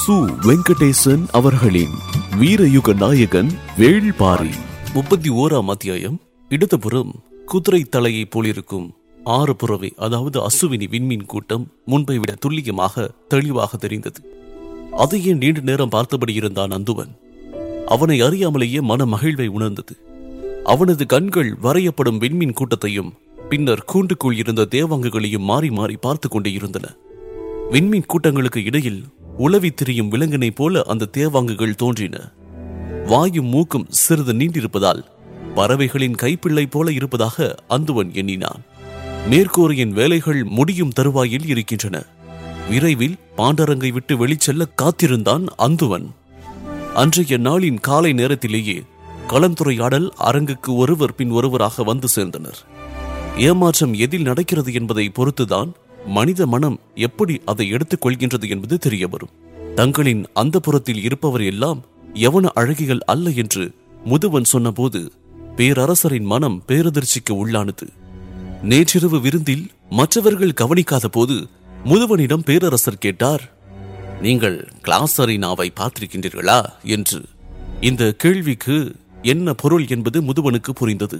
சு வெங்கடேசன் அவர்களின் வீரயுக நாயகன் வேள்பாரி முப்பத்தி ஓராம் அத்தியாயம் இடதுபுறம் குதிரை தலையை போலிருக்கும் ஆறு புறவை அதாவது அசுவினி விண்மீன் கூட்டம் முன்பை விட துல்லியமாக தெளிவாக தெரிந்தது அதையே நீண்ட நேரம் பார்த்தபடி இருந்தான் அந்துவன் அவனை அறியாமலேயே மன மகிழ்வை உணர்ந்தது அவனது கண்கள் வரையப்படும் விண்மீன் கூட்டத்தையும் பின்னர் கூண்டுக்குள் இருந்த தேவாங்குகளையும் மாறி மாறி பார்த்து கொண்டே இருந்தன விண்மீன் கூட்டங்களுக்கு இடையில் உலவி திரியும் விலங்கினைப் போல அந்த தேவாங்குகள் தோன்றின வாயும் மூக்கும் சிறிது நீண்டிருப்பதால் பறவைகளின் கைப்பிள்ளை போல இருப்பதாக அந்துவன் எண்ணினான் மேற்கூரையின் வேலைகள் முடியும் தருவாயில் இருக்கின்றன விரைவில் பாண்டரங்கை விட்டு வெளிச்செல்ல காத்திருந்தான் அந்துவன் அன்றைய நாளின் காலை நேரத்திலேயே கலந்துரையாடல் அரங்குக்கு ஒருவர் பின் ஒருவராக வந்து சேர்ந்தனர் ஏமாற்றம் எதில் நடக்கிறது என்பதை பொறுத்துதான் மனித மனம் எப்படி அதை எடுத்துக் கொள்கின்றது என்பது தெரிய வரும் தங்களின் அந்த புறத்தில் இருப்பவர் எல்லாம் எவன அழகிகள் அல்ல என்று முதுவன் சொன்னபோது பேரரசரின் மனம் பேரதிர்ச்சிக்கு உள்ளானது நேற்றிரவு விருந்தில் மற்றவர்கள் கவனிக்காத போது முதுவனிடம் பேரரசர் கேட்டார் நீங்கள் கிளாசரினாவை பார்த்திருக்கின்றீர்களா என்று இந்த கேள்விக்கு என்ன பொருள் என்பது முதுவனுக்கு புரிந்தது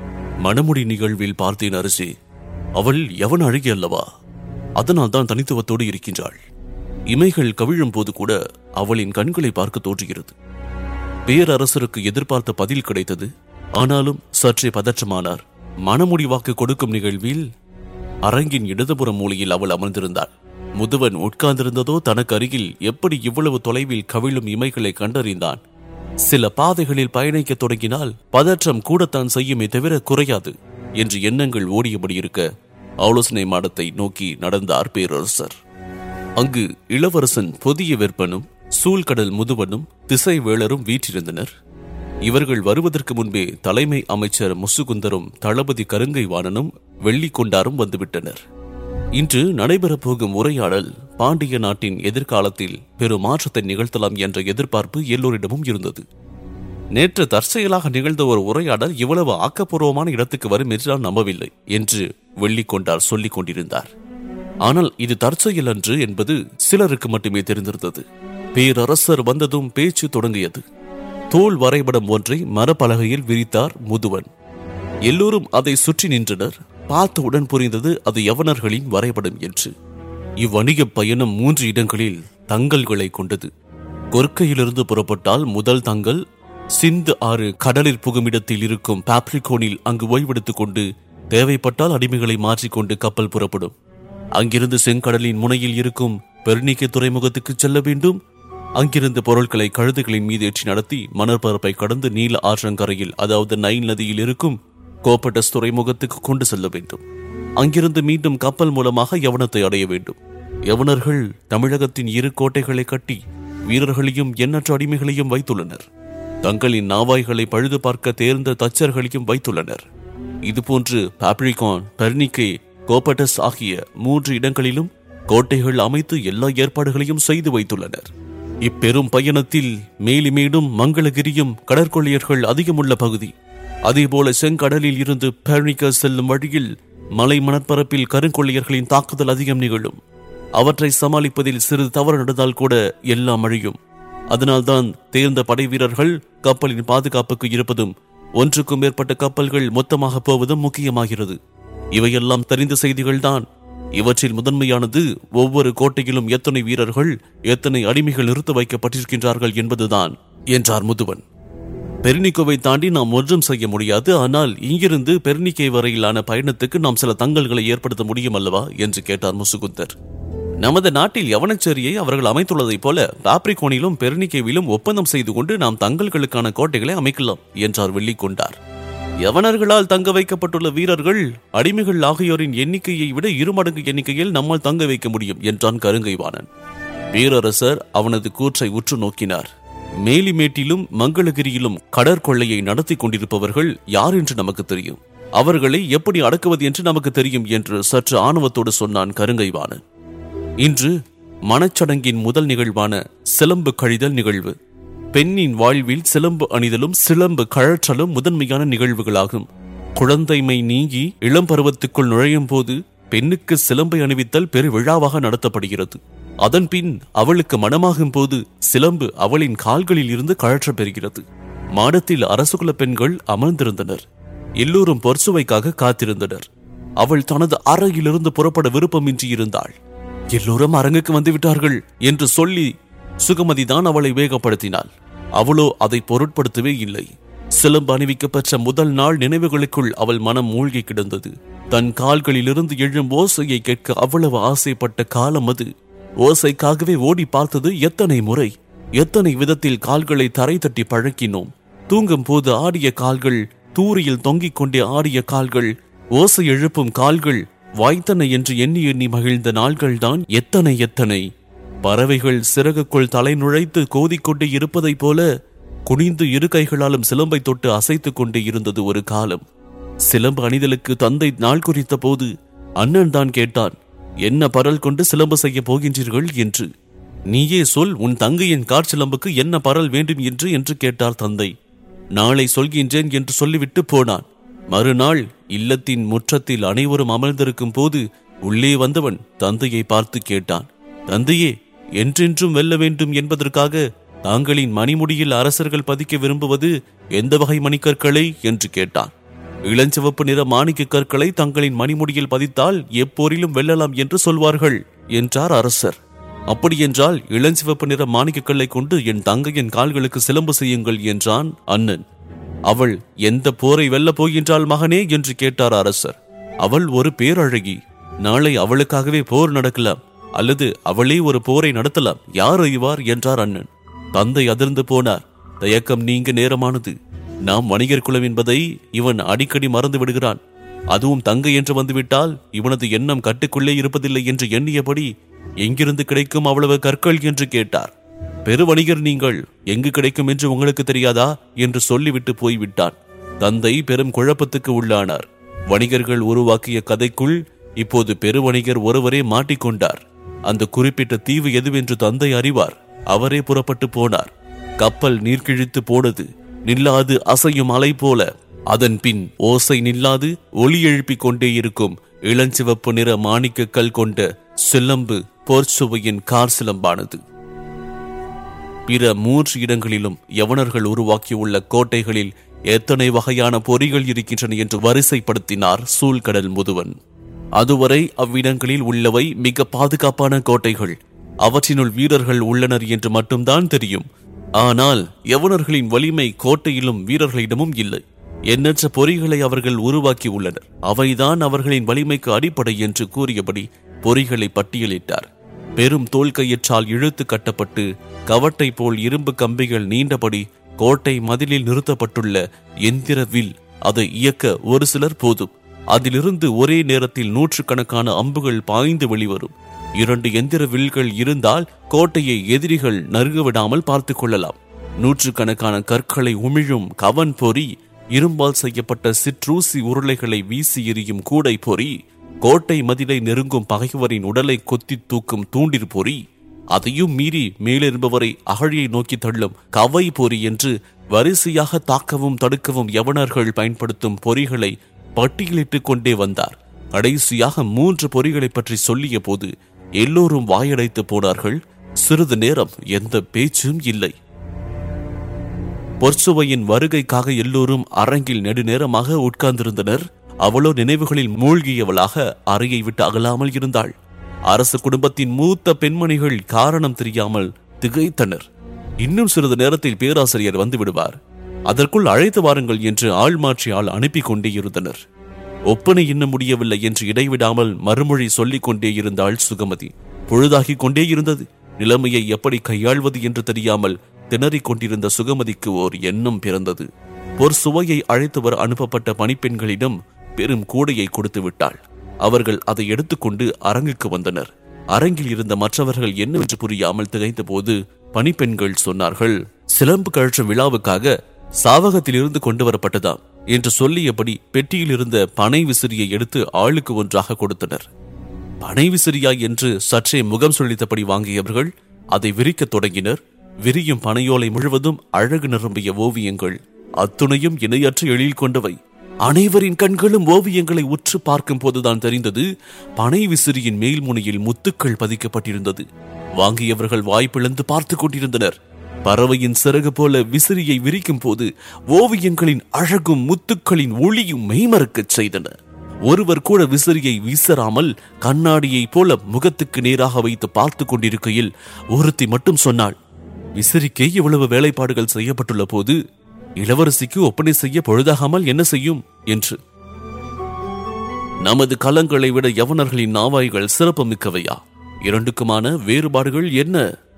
மணமுடி நிகழ்வில் பார்த்தேன் அரசே அவள் எவன் அழகி அல்லவா அதனால் தான் தனித்துவத்தோடு இருக்கின்றாள் இமைகள் கவிழும் போது கூட அவளின் கண்களை பார்க்க தோன்றுகிறது பேரரசருக்கு எதிர்பார்த்த பதில் கிடைத்தது ஆனாலும் சற்றே பதற்றமானார் மணமுடி வாக்கு கொடுக்கும் நிகழ்வில் அரங்கின் இடதுபுற மூலையில் அவள் அமர்ந்திருந்தாள் முதுவன் உட்கார்ந்திருந்ததோ தனக்கு அருகில் எப்படி இவ்வளவு தொலைவில் கவிழும் இமைகளை கண்டறிந்தான் சில பாதைகளில் பயணிக்கத் தொடங்கினால் பதற்றம் கூடத்தான் செய்யுமே தவிர குறையாது என்று எண்ணங்கள் ஓடியபடி இருக்க ஆலோசனை மாடத்தை நோக்கி நடந்தார் பேரரசர் அங்கு இளவரசன் புதிய வெப்பனும் சூழ்கடல் முதுவனும் திசை வேளரும் வீற்றிருந்தனர் இவர்கள் வருவதற்கு முன்பே தலைமை அமைச்சர் முசுகுந்தரும் தளபதி கருங்கை வாணனும் வெள்ளிக்கொண்டாரும் வந்துவிட்டனர் இன்று நடைபெறப் போகும் உரையாடல் பாண்டிய நாட்டின் எதிர்காலத்தில் பெரும் மாற்றத்தை நிகழ்த்தலாம் என்ற எதிர்பார்ப்பு எல்லோரிடமும் இருந்தது நேற்று தற்செயலாக நிகழ்ந்த ஒரு உரையாடல் இவ்வளவு ஆக்கப்பூர்வமான இடத்துக்கு வரும் என்று நான் நம்பவில்லை என்று வெள்ளிக்கொண்டார் சொல்லிக் கொண்டிருந்தார் ஆனால் இது தற்செயல் அன்று என்பது சிலருக்கு மட்டுமே தெரிந்திருந்தது பேரரசர் வந்ததும் பேச்சு தொடங்கியது தோல் வரைபடம் ஒன்றை மரப்பலகையில் விரித்தார் முதுவன் எல்லோரும் அதை சுற்றி நின்றனர் பார்த்தவுடன் புரிந்தது அது யவனர்களின் வரைபடம் என்று இவ்வணிக பயணம் மூன்று இடங்களில் தங்கல்களை கொண்டது கொர்க்கையிலிருந்து புறப்பட்டால் முதல் தங்கல் சிந்து ஆறு கடலில் புகுமிடத்தில் இருக்கும் பாப்ரிகோனில் அங்கு ஓய்வெடுத்துக் கொண்டு தேவைப்பட்டால் அடிமைகளை மாற்றிக்கொண்டு கப்பல் புறப்படும் அங்கிருந்து செங்கடலின் முனையில் இருக்கும் பெர்னிக்கே துறைமுகத்துக்கு செல்ல வேண்டும் அங்கிருந்து பொருட்களை கழுதுகளின் மீது ஏற்றி நடத்தி மணற்பரப்பை கடந்து நீல ஆற்றங்கரையில் அதாவது நைல் நதியில் இருக்கும் கோப்பட்டஸ் துறைமுகத்துக்கு கொண்டு செல்ல வேண்டும் அங்கிருந்து மீண்டும் கப்பல் மூலமாக யவனத்தை அடைய வேண்டும் யவனர்கள் தமிழகத்தின் இரு கோட்டைகளை கட்டி வீரர்களையும் எண்ணற்ற அடிமைகளையும் வைத்துள்ளனர் தங்களின் நாவாய்களை பழுது பார்க்க தேர்ந்த தச்சர்களையும் வைத்துள்ளனர் இதுபோன்று பாப்ரிகான் பெர்னிக்கே கோப்பட்டஸ் ஆகிய மூன்று இடங்களிலும் கோட்டைகள் அமைத்து எல்லா ஏற்பாடுகளையும் செய்து வைத்துள்ளனர் இப்பெரும் பயணத்தில் மேலிமேடும் மங்களகிரியும் கடற்கொள்ளையர்கள் அதிகமுள்ள பகுதி அதேபோல செங்கடலில் இருந்து பெர்னிக்க செல்லும் வழியில் மலை மணற்பரப்பில் கருங்கொள்ளையர்களின் தாக்குதல் அதிகம் நிகழும் அவற்றை சமாளிப்பதில் சிறிது தவறு நடந்தால் கூட எல்லாம் அழியும் அதனால்தான் தேர்ந்த படை வீரர்கள் கப்பலின் பாதுகாப்புக்கு இருப்பதும் ஒன்றுக்கும் மேற்பட்ட கப்பல்கள் மொத்தமாக போவதும் முக்கியமாகிறது இவையெல்லாம் தெரிந்த செய்திகள்தான் இவற்றில் முதன்மையானது ஒவ்வொரு கோட்டையிலும் எத்தனை வீரர்கள் எத்தனை அடிமைகள் நிறுத்த வைக்கப்பட்டிருக்கின்றார்கள் என்பதுதான் என்றார் முதுவன் பெர்னிக்கோவை தாண்டி நாம் ஒன்றும் செய்ய முடியாது ஆனால் இங்கிருந்து பெர்னிக்கே வரையிலான பயணத்துக்கு நாம் சில தங்கல்களை ஏற்படுத்த முடியும் அல்லவா என்று கேட்டார் முசுகுந்தர் நமது நாட்டில் யவனச்சேரியை அவர்கள் அமைத்துள்ளதைப் போல பாப்ரிகோனிலும் பெர்னிக்கேவிலும் ஒப்பந்தம் செய்து கொண்டு நாம் தங்கல்களுக்கான கோட்டைகளை அமைக்கலாம் என்றார் வெள்ளிக்கொண்டார் யவனர்களால் தங்க வைக்கப்பட்டுள்ள வீரர்கள் அடிமைகள் ஆகியோரின் எண்ணிக்கையை விட இருமடங்கு எண்ணிக்கையில் நம்மால் தங்க வைக்க முடியும் என்றான் கருங்கைவாணன் பேரரசர் அவனது கூற்றை உற்று நோக்கினார் மேலிமேட்டிலும் மங்களகிரியிலும் கடற்கொள்ளையை நடத்தி கொண்டிருப்பவர்கள் யார் என்று நமக்கு தெரியும் அவர்களை எப்படி அடக்குவது என்று நமக்கு தெரியும் என்று சற்று ஆணவத்தோடு சொன்னான் கருங்கைவாணன் இன்று மனச்சடங்கின் முதல் நிகழ்வான சிலம்பு கழிதல் நிகழ்வு பெண்ணின் வாழ்வில் சிலம்பு அணிதலும் சிலம்பு கழற்றலும் முதன்மையான நிகழ்வுகளாகும் குழந்தைமை நீங்கி இளம் பருவத்துக்குள் நுழையும் போது பெண்ணுக்கு சிலம்பை அணிவித்தல் பெரு விழாவாக நடத்தப்படுகிறது அதன்பின் அவளுக்கு மனமாகும் போது சிலம்பு அவளின் கால்களில் இருந்து கழற்றப் பெறுகிறது மாடத்தில் அரசுகுல பெண்கள் அமர்ந்திருந்தனர் எல்லோரும் பொற்சுவைக்காக காத்திருந்தனர் அவள் தனது அறையிலிருந்து புறப்பட விருப்பமின்றி இருந்தாள் எல்லோரும் அரங்குக்கு வந்து விட்டார்கள் என்று சொல்லி சுகமதிதான் அவளை வேகப்படுத்தினாள் அவளோ அதை பொருட்படுத்தவே இல்லை சிலம்பு அணிவிக்கப்பெற்ற முதல் நாள் நினைவுகளுக்குள் அவள் மனம் மூழ்கி கிடந்தது தன் கால்களிலிருந்து எழும் ஓசையை கேட்க அவ்வளவு ஆசைப்பட்ட காலம் அது ஓசைக்காகவே ஓடி பார்த்தது எத்தனை முறை எத்தனை விதத்தில் கால்களை தரை தட்டி பழக்கினோம் தூங்கும் போது ஆடிய கால்கள் தூரியில் தொங்கிக் கொண்டே ஆடிய கால்கள் ஓசை எழுப்பும் கால்கள் வாய்த்தன என்று எண்ணி எண்ணி மகிழ்ந்த நாள்கள்தான் எத்தனை எத்தனை பறவைகள் சிறகுக்குள் தலை நுழைத்து கோதிக்கொண்டே இருப்பதைப் போல குனிந்து இரு கைகளாலும் சிலம்பை தொட்டு அசைத்துக் கொண்டே இருந்தது ஒரு காலம் சிலம்பு அணிதலுக்கு தந்தை நாள் குறித்த போது அண்ணன் தான் கேட்டான் என்ன பரல் கொண்டு சிலம்பு செய்ய போகின்றீர்கள் என்று நீயே சொல் உன் தங்கையின் காற்சிலம்புக்கு என்ன பரல் வேண்டும் என்று என்று கேட்டார் தந்தை நாளை சொல்கின்றேன் என்று சொல்லிவிட்டு போனான் மறுநாள் இல்லத்தின் முற்றத்தில் அனைவரும் அமர்ந்திருக்கும் போது உள்ளே வந்தவன் தந்தையை பார்த்து கேட்டான் தந்தையே என்றென்றும் வெல்ல வேண்டும் என்பதற்காக தாங்களின் மணிமுடியில் அரசர்கள் பதிக்க விரும்புவது எந்த வகை மணிக்கற்களை என்று கேட்டான் இளஞ்சிவப்பு நிற மாணிக்க கற்களை தங்களின் மணிமுடியில் பதித்தால் எப்போரிலும் வெல்லலாம் என்று சொல்வார்கள் என்றார் அரசர் அப்படியென்றால் இளஞ்சிவப்பு நிற மாணிக்கக்கல்லை கொண்டு என் தங்கையின் கால்களுக்கு சிலம்பு செய்யுங்கள் என்றான் அண்ணன் அவள் எந்த போரை வெல்லப் போகின்றாள் மகனே என்று கேட்டார் அரசர் அவள் ஒரு பேரழகி நாளை அவளுக்காகவே போர் நடக்கலாம் அல்லது அவளே ஒரு போரை நடத்தலாம் யார் அறிவார் என்றார் அண்ணன் தந்தை அதிர்ந்து போனார் தயக்கம் நீங்க நேரமானது நாம் வணிகர் குலம் என்பதை இவன் அடிக்கடி மறந்து விடுகிறான் அதுவும் தங்கை என்று வந்துவிட்டால் இவனது எண்ணம் கட்டுக்குள்ளே இருப்பதில்லை என்று எண்ணியபடி எங்கிருந்து கிடைக்கும் அவ்வளவு கற்கள் என்று கேட்டார் பெருவணிகர் நீங்கள் எங்கு கிடைக்கும் என்று உங்களுக்கு தெரியாதா என்று சொல்லிவிட்டு போய்விட்டான் தந்தை பெரும் குழப்பத்துக்கு உள்ளானார் வணிகர்கள் உருவாக்கிய கதைக்குள் இப்போது பெருவணிகர் ஒருவரே மாட்டிக்கொண்டார் அந்த குறிப்பிட்ட தீவு எதுவென்று தந்தை அறிவார் அவரே புறப்பட்டு போனார் கப்பல் நீர்கிழித்து போனது நில்லாது அசையும் அலை போல அதன் பின் ஓசை நில்லாது ஒளி எழுப்பிக் கொண்டே இருக்கும் இளஞ்சிவப்பு நிற மாணிக்க கல் கொண்ட சிலம்பு போர்ச்சுவையின் கார் சிலம்பானது பிற மூன்று இடங்களிலும் யவனர்கள் உருவாக்கியுள்ள கோட்டைகளில் எத்தனை வகையான பொறிகள் இருக்கின்றன என்று வரிசைப்படுத்தினார் சூழ்கடல் முதுவன் அதுவரை அவ்விடங்களில் உள்ளவை மிக பாதுகாப்பான கோட்டைகள் அவற்றினுள் வீரர்கள் உள்ளனர் என்று மட்டும்தான் தெரியும் ஆனால் யவனர்களின் வலிமை கோட்டையிலும் வீரர்களிடமும் இல்லை எண்ணற்ற பொறிகளை அவர்கள் உருவாக்கி உள்ளனர் அவைதான் அவர்களின் வலிமைக்கு அடிப்படை என்று கூறியபடி பொறிகளை பட்டியலிட்டார் பெரும் தோல் கயிற்றால் இழுத்து கட்டப்பட்டு கவட்டை போல் இரும்பு கம்பிகள் நீண்டபடி கோட்டை மதிலில் நிறுத்தப்பட்டுள்ள எந்திர வில் அதை இயக்க ஒரு சிலர் போதும் அதிலிருந்து ஒரே நேரத்தில் நூற்றுக்கணக்கான அம்புகள் பாய்ந்து வெளிவரும் இரண்டு எந்திர வில்கள் இருந்தால் கோட்டையை எதிரிகள் நறுக விடாமல் பார்த்துக் கொள்ளலாம் நூற்றுக்கணக்கான கற்களை உமிழும் கவன் பொறி இரும்பால் செய்யப்பட்ட சிற்றூசி உருளைகளை வீசி எறியும் கூடை பொறி கோட்டை மதிலை நெருங்கும் பகைவரின் உடலை கொத்தி தூக்கும் தூண்டிற் பொறி அதையும் மீறி மேலிருப்பவரை அகழியை நோக்கி தள்ளும் கவை பொறி என்று வரிசையாக தாக்கவும் தடுக்கவும் யவனர்கள் பயன்படுத்தும் பொறிகளை பட்டியலிட்டுக் கொண்டே வந்தார் கடைசியாக மூன்று பொறிகளை பற்றி சொல்லிய போது எல்லோரும் வாயடைத்து போனார்கள் சிறிது நேரம் எந்த பேச்சும் இல்லை பொற்சுவையின் வருகைக்காக எல்லோரும் அரங்கில் நெடுநேரமாக உட்கார்ந்திருந்தனர் அவளோ நினைவுகளில் மூழ்கியவளாக அறையை விட்டு அகலாமல் இருந்தாள் அரசு குடும்பத்தின் மூத்த பெண்மணிகள் காரணம் தெரியாமல் திகைத்தனர் இன்னும் சிறிது நேரத்தில் பேராசிரியர் வந்து விடுவார் அதற்குள் அழைத்து வாருங்கள் என்று ஆள் மாற்றி ஆள் அனுப்பி கொண்டே இருந்தனர் ஒப்பனை இன்னும் முடியவில்லை என்று இடைவிடாமல் மறுமொழி சொல்லிக் கொண்டே இருந்தாள் சுகமதி பொழுதாகிக் கொண்டே இருந்தது நிலைமையை எப்படி கையாள்வது என்று தெரியாமல் திணறிக் கொண்டிருந்த சுகமதிக்கு ஓர் எண்ணம் பிறந்தது ஒரு சுவையை அழைத்து வர அனுப்பப்பட்ட பணிப்பெண்களிடம் பெரும் கூடையை கொடுத்து விட்டாள் அவர்கள் அதை எடுத்துக்கொண்டு அரங்குக்கு வந்தனர் அரங்கில் இருந்த மற்றவர்கள் என்னவென்று புரியாமல் திகைத்த போது பணிப்பெண்கள் சொன்னார்கள் சிலம்பு கழற்றும் விழாவுக்காக சாவகத்திலிருந்து கொண்டு வரப்பட்டதாம் என்று சொல்லியபடி பெட்டியில் இருந்த பனை விசிறியை எடுத்து ஆளுக்கு ஒன்றாக கொடுத்தனர் பனை விசிறியா என்று சற்றே முகம் சுழித்தபடி வாங்கியவர்கள் அதை விரிக்கத் தொடங்கினர் விரியும் பனையோலை முழுவதும் அழகு நிரம்பிய ஓவியங்கள் அத்துணையும் இணையற்ற எழில் கொண்டவை அனைவரின் கண்களும் ஓவியங்களை உற்று பார்க்கும் போதுதான் தெரிந்தது பனை விசிறியின் மேல்முனையில் முத்துக்கள் பதிக்கப்பட்டிருந்தது வாங்கியவர்கள் வாய்ப்பிழந்து பார்த்துக் கொண்டிருந்தனர் பறவையின் சிறகு போல விசிறியை விரிக்கும் போது ஓவியங்களின் அழகும் முத்துக்களின் ஒளியும் மெய்மறக்கச் செய்தன ஒருவர் கூட விசிறியை வீசராமல் கண்ணாடியைப் போல முகத்துக்கு நேராக வைத்து பார்த்து கொண்டிருக்கையில் ஒருத்தி மட்டும் சொன்னாள் விசிறிக்கே இவ்வளவு வேலைப்பாடுகள் செய்யப்பட்டுள்ள போது இளவரசிக்கு ஒப்பனை செய்ய பொழுதாகாமல் என்ன செய்யும் என்று நமது கலங்களை விட யவனர்களின் நாவாய்கள் சிறப்பு மிக்கவையா இரண்டுக்குமான வேறுபாடுகள் என்ன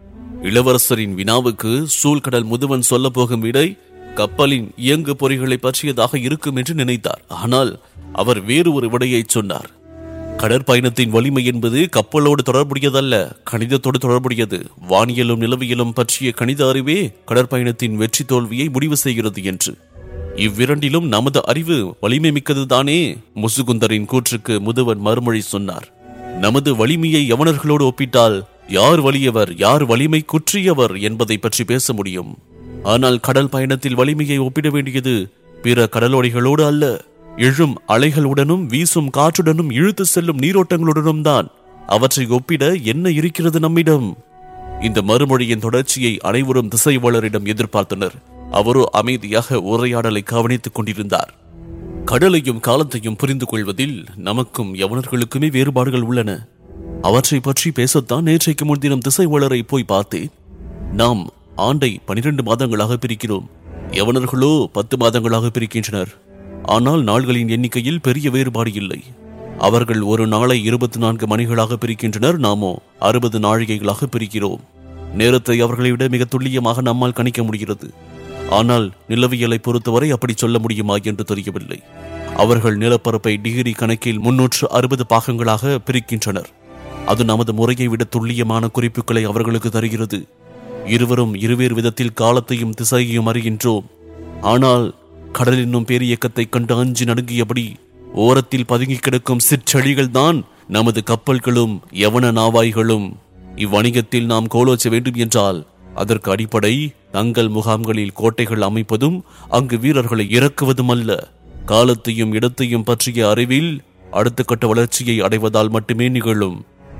இளவரசரின் வினாவுக்கு சூழ்கடல் முதுவன் சொல்ல போகும் விடை கப்பலின் இயங்கு பொறிகளை பற்றியதாக இருக்கும் என்று நினைத்தார் ஆனால் அவர் வேறு ஒரு விடையை சொன்னார் கடற்பயணத்தின் வலிமை என்பது கப்பலோடு தொடர்புடையதல்ல கணிதத்தோடு தொடர்புடையது வானியலும் நிலவியலும் பற்றிய கணித அறிவே கடற்பயணத்தின் வெற்றி தோல்வியை முடிவு செய்கிறது என்று இவ்விரண்டிலும் நமது அறிவு வலிமை மிக்கதுதானே முசுகுந்தரின் கூற்றுக்கு முதுவன் மறுமொழி சொன்னார் நமது வலிமையை யவனர்களோடு ஒப்பிட்டால் யார் வலியவர் யார் வலிமை குற்றியவர் என்பதை பற்றி பேச முடியும் ஆனால் கடல் பயணத்தில் வலிமையை ஒப்பிட வேண்டியது பிற கடலோடிகளோடு அல்ல எழும் அலைகளுடனும் வீசும் காற்றுடனும் இழுத்து செல்லும் நீரோட்டங்களுடனும் தான் அவற்றை ஒப்பிட என்ன இருக்கிறது நம்மிடம் இந்த மறுமொழியின் தொடர்ச்சியை அனைவரும் திசைவாளரிடம் எதிர்பார்த்தனர் அவரோ அமைதியாக உரையாடலை கவனித்துக் கொண்டிருந்தார் கடலையும் காலத்தையும் புரிந்து கொள்வதில் நமக்கும் யவனர்களுக்குமே வேறுபாடுகள் உள்ளன அவற்றை பற்றி பேசத்தான் நேற்றைக்கு முன்தினம் திசைவாளரை போய் பார்த்தேன் நாம் ஆண்டை பனிரெண்டு மாதங்களாக பிரிக்கிறோம் யவனர்களோ பத்து மாதங்களாக பிரிக்கின்றனர் ஆனால் நாள்களின் எண்ணிக்கையில் பெரிய வேறுபாடு இல்லை அவர்கள் ஒரு நாளை இருபத்தி நான்கு மணிகளாக பிரிக்கின்றனர் நாமோ அறுபது நாழிகைகளாக பிரிக்கிறோம் நேரத்தை அவர்களை விட மிக துல்லியமாக நம்மால் கணிக்க முடிகிறது ஆனால் நிலவியலை பொறுத்தவரை அப்படி சொல்ல முடியுமா என்று தெரியவில்லை அவர்கள் நிலப்பரப்பை டிகிரி கணக்கில் முன்னூற்று அறுபது பாகங்களாக பிரிக்கின்றனர் அது நமது முறையை விட துல்லியமான குறிப்புகளை அவர்களுக்கு தருகிறது இருவரும் இருவேறு விதத்தில் காலத்தையும் திசையையும் அறிகின்றோம் ஆனால் கடல் என்னும் பேரியக்கத்தை கண்டு அஞ்சி நடுங்கியபடி ஓரத்தில் பதுங்கி கிடக்கும் சிற்றழிகள் தான் நமது கப்பல்களும் யவன நாவாய்களும் இவ்வணிகத்தில் நாம் கோலோச்ச வேண்டும் என்றால் அதற்கு அடிப்படை தங்கள் முகாம்களில் கோட்டைகள் அமைப்பதும் அங்கு வீரர்களை இறக்குவதும் அல்ல காலத்தையும் இடத்தையும் பற்றிய அறிவில் அடுத்த கட்ட வளர்ச்சியை அடைவதால் மட்டுமே நிகழும்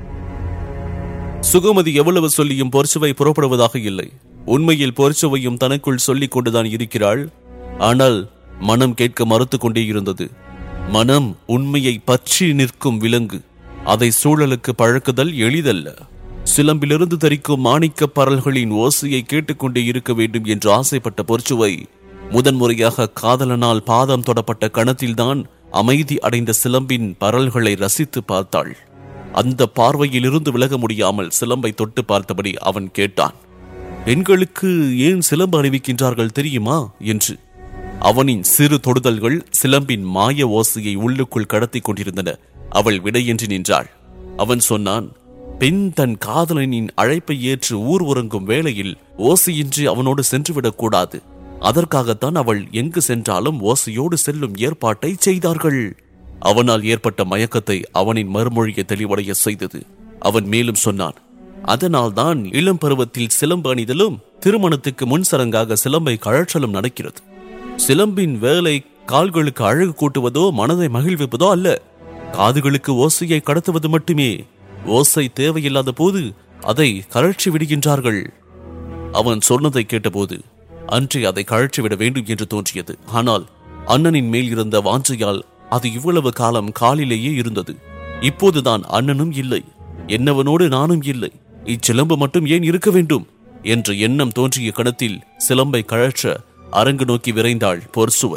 சுகமதி எவ்வளவு சொல்லியும் போர்ச்சுவை புறப்படுவதாக இல்லை உண்மையில் போர்ச்சுவையும் தனக்குள் சொல்லிக் கொண்டுதான் இருக்கிறாள் ஆனால் மனம் கேட்க மறுத்து கொண்டே இருந்தது மனம் உண்மையை பற்றி நிற்கும் விலங்கு அதை சூழலுக்கு பழக்குதல் எளிதல்ல சிலம்பிலிருந்து தரிக்கும் மாணிக்கப் பரல்களின் ஓசையை கேட்டுக்கொண்டே இருக்க வேண்டும் என்று ஆசைப்பட்ட பொற்சுவை முதன்முறையாக காதலனால் பாதம் தொடப்பட்ட கணத்தில்தான் அமைதி அடைந்த சிலம்பின் பரல்களை ரசித்து பார்த்தாள் அந்த பார்வையிலிருந்து விலக முடியாமல் சிலம்பை தொட்டு பார்த்தபடி அவன் கேட்டான் பெண்களுக்கு ஏன் சிலம்பு அணிவிக்கின்றார்கள் தெரியுமா என்று அவனின் சிறு தொடுதல்கள் சிலம்பின் மாய ஓசையை உள்ளுக்குள் கடத்திக் கொண்டிருந்தன அவள் விடையின்றி நின்றாள் அவன் சொன்னான் பெண் தன் காதலனின் அழைப்பை ஏற்று ஊர் உறங்கும் வேளையில் ஓசையின்றி அவனோடு சென்றுவிடக் கூடாது அதற்காகத்தான் அவள் எங்கு சென்றாலும் ஓசையோடு செல்லும் ஏற்பாட்டை செய்தார்கள் அவனால் ஏற்பட்ட மயக்கத்தை அவனின் மறுமொழியை தெளிவடைய செய்தது அவன் மேலும் சொன்னான் அதனால்தான் இளம் பருவத்தில் சிலம்பு அணிதலும் திருமணத்துக்கு முன் சடங்காக சிலம்பை கழற்றலும் நடக்கிறது சிலம்பின் வேலை கால்களுக்கு அழகு கூட்டுவதோ மனதை மகிழ்விப்பதோ அல்ல காதுகளுக்கு ஓசையை கடத்துவது மட்டுமே ஓசை தேவையில்லாத போது அதை கழற்றி விடுகின்றார்கள் அவன் சொன்னதை கேட்டபோது அன்றே அதை கழற்றி விட வேண்டும் என்று தோன்றியது ஆனால் அண்ணனின் மேல் இருந்த வாஞ்சையால் அது இவ்வளவு காலம் காலிலேயே இருந்தது இப்போதுதான் அண்ணனும் இல்லை என்னவனோடு நானும் இல்லை இச்சிலம்பு மட்டும் ஏன் இருக்க வேண்டும் என்ற எண்ணம் தோன்றிய கணத்தில் சிலம்பை கழற்ற அரங்கு நோக்கி விரைந்தாள் பொர்சுவை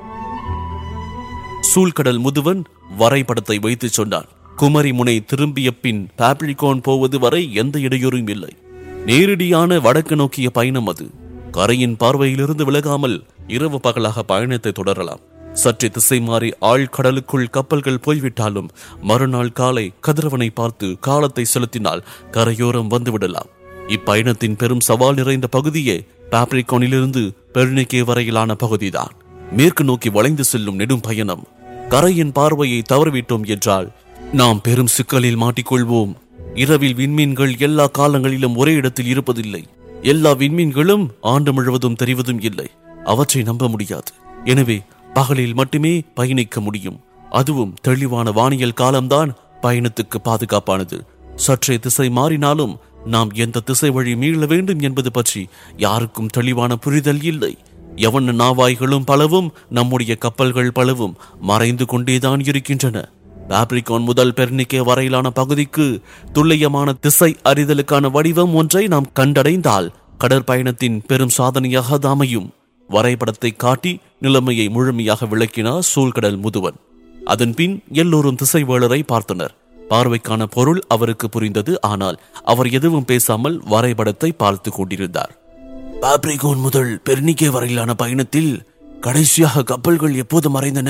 சூழ்கடல் முதுவன் வரைபடத்தை வைத்து சொன்னான் குமரி முனை திரும்பிய பின் பாப்ரிகோன் போவது வரை எந்த இடையூறும் இல்லை நேரடியான வடக்கு நோக்கிய பயணம் அது கரையின் பார்வையிலிருந்து விலகாமல் இரவு பகலாக பயணத்தை தொடரலாம் சற்றே திசை மாறி ஆழ்கடலுக்குள் கப்பல்கள் போய்விட்டாலும் மறுநாள் காலை கதிரவனை பார்த்து காலத்தை செலுத்தினால் கரையோரம் வந்துவிடலாம் இப்பயணத்தின் பெரும் சவால் நிறைந்த பகுதியே பாப்ரிகோனிலிருந்து பெர்னிக்கே வரையிலான பகுதிதான் மேற்கு நோக்கி வளைந்து செல்லும் நெடும் பயணம் கரையின் பார்வையை தவறவிட்டோம் என்றால் நாம் பெரும் சிக்கலில் மாட்டிக்கொள்வோம் இரவில் விண்மீன்கள் எல்லா காலங்களிலும் ஒரே இடத்தில் இருப்பதில்லை எல்லா விண்மீன்களும் ஆண்டு முழுவதும் தெரிவதும் இல்லை அவற்றை நம்ப முடியாது எனவே பகலில் மட்டுமே பயணிக்க முடியும் அதுவும் தெளிவான வானியல் காலம்தான் பயணத்துக்கு பாதுகாப்பானது சற்றே திசை மாறினாலும் நாம் எந்த திசை வழி மீள வேண்டும் என்பது பற்றி யாருக்கும் தெளிவான புரிதல் இல்லை எவன் நாவாய்களும் பலவும் நம்முடைய கப்பல்கள் பலவும் மறைந்து கொண்டேதான் இருக்கின்றன ஆப்ரிகான் முதல் பெர்னிக்கே வரையிலான பகுதிக்கு துல்லியமான திசை அறிதலுக்கான வடிவம் ஒன்றை நாம் கண்டடைந்தால் கடற்பயணத்தின் பெரும் சாதனையாக அது அமையும் வரைபடத்தை காட்டி நிலைமையை முழுமையாக விளக்கினார் சூழ்கடல் முதுவன் அதன் பின் எல்லோரும் திசைவேளரை பார்த்தனர் பார்வைக்கான பொருள் அவருக்கு புரிந்தது ஆனால் அவர் எதுவும் பேசாமல் வரைபடத்தை பார்த்து கொண்டிருந்தார் பாப்ரிகோன் முதல் பெர்னிக்கே வரையிலான பயணத்தில் கடைசியாக கப்பல்கள் எப்போது மறைந்தன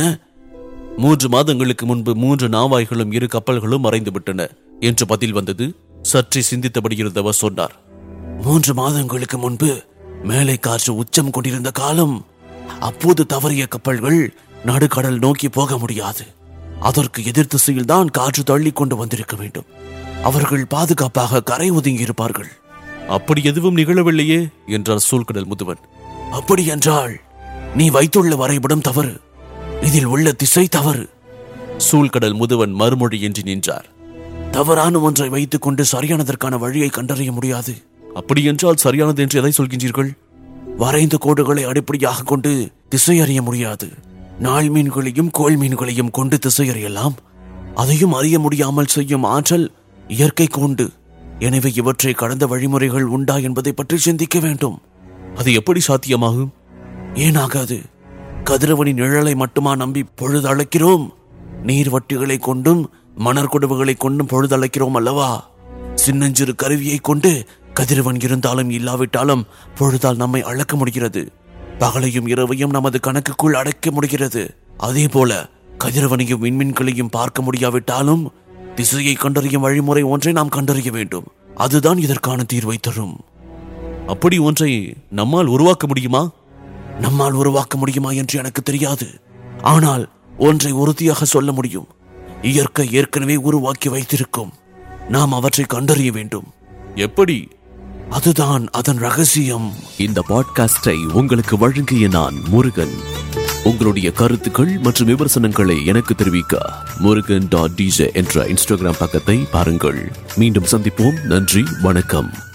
மூன்று மாதங்களுக்கு முன்பு மூன்று நாவாய்களும் இரு கப்பல்களும் மறைந்து விட்டன என்று பதில் வந்தது சற்றே சிந்தித்தபடி இருந்தவர் சொன்னார் மூன்று மாதங்களுக்கு முன்பு மேலை காற்று உச்சம் கொண்டிருந்த காலம் அப்போது தவறிய கப்பல்கள் நடுக்கடல் நோக்கி போக முடியாது அதற்கு எதிர் திசையில் தான் காற்று தள்ளி கொண்டு வந்திருக்க வேண்டும் அவர்கள் பாதுகாப்பாக கரை ஒதுங்கி இருப்பார்கள் அப்படி எதுவும் நிகழவில்லையே என்றார் சூழ்கடல் முதுவன் அப்படி என்றால் நீ வைத்துள்ள வரைபடம் தவறு இதில் உள்ள திசை தவறு சூழ்கடல் முதுவன் மறுமொழி என்று நின்றார் தவறான ஒன்றை வைத்துக் கொண்டு சரியானதற்கான வழியை கண்டறிய முடியாது அப்படி என்றால் சரியானது என்று எதை சொல்கின்றீர்கள் வரைந்த கோடுகளை அடிப்படையாக கொண்டு திசை அறிய முடியாது நாள் மீன்களையும் கோள் மீன்களையும் கொண்டு திசை அறியலாம் அதையும் அறிய முடியாமல் செய்யும் ஆற்றல் இயற்கை கொண்டு எனவே இவற்றை கடந்த வழிமுறைகள் உண்டா என்பதை பற்றி சிந்திக்க வேண்டும் அது எப்படி சாத்தியமாகும் ஏனாகாது கதிரவனின் நிழலை மட்டுமா நம்பி பொழுது அழைக்கிறோம் நீர் வட்டிகளை கொண்டும் மணற்கொடவுகளை கொண்டும் பொழுது அழைக்கிறோம் அல்லவா சின்னஞ்சிறு கருவியை கொண்டு கதிரவன் இருந்தாலும் இல்லாவிட்டாலும் பொழுதால் நம்மை அளக்க முடிகிறது பகலையும் இரவையும் நமது கணக்குக்குள் அடைக்க முடிகிறது அதே போல கதிரவனையும் விண்மீன்களையும் பார்க்க முடியாவிட்டாலும் திசையை கண்டறியும் வழிமுறை ஒன்றை நாம் கண்டறிய வேண்டும் அதுதான் இதற்கான தீர்வை தரும் அப்படி ஒன்றை நம்மால் உருவாக்க முடியுமா நம்மால் உருவாக்க முடியுமா என்று எனக்கு தெரியாது ஆனால் ஒன்றை உறுதியாக சொல்ல முடியும் இயற்கை ஏற்கனவே உருவாக்கி வைத்திருக்கும் நாம் அவற்றை கண்டறிய வேண்டும் எப்படி அதுதான் அதன் ரகசியம் இந்த பாட்காஸ்டை உங்களுக்கு வழங்கிய நான் முருகன் உங்களுடைய கருத்துக்கள் மற்றும் விமர்சனங்களை எனக்கு தெரிவிக்க முருகன் டாட் டிஜே என்ற இன்ஸ்டாகிராம் பக்கத்தை பாருங்கள் மீண்டும் சந்திப்போம் நன்றி வணக்கம்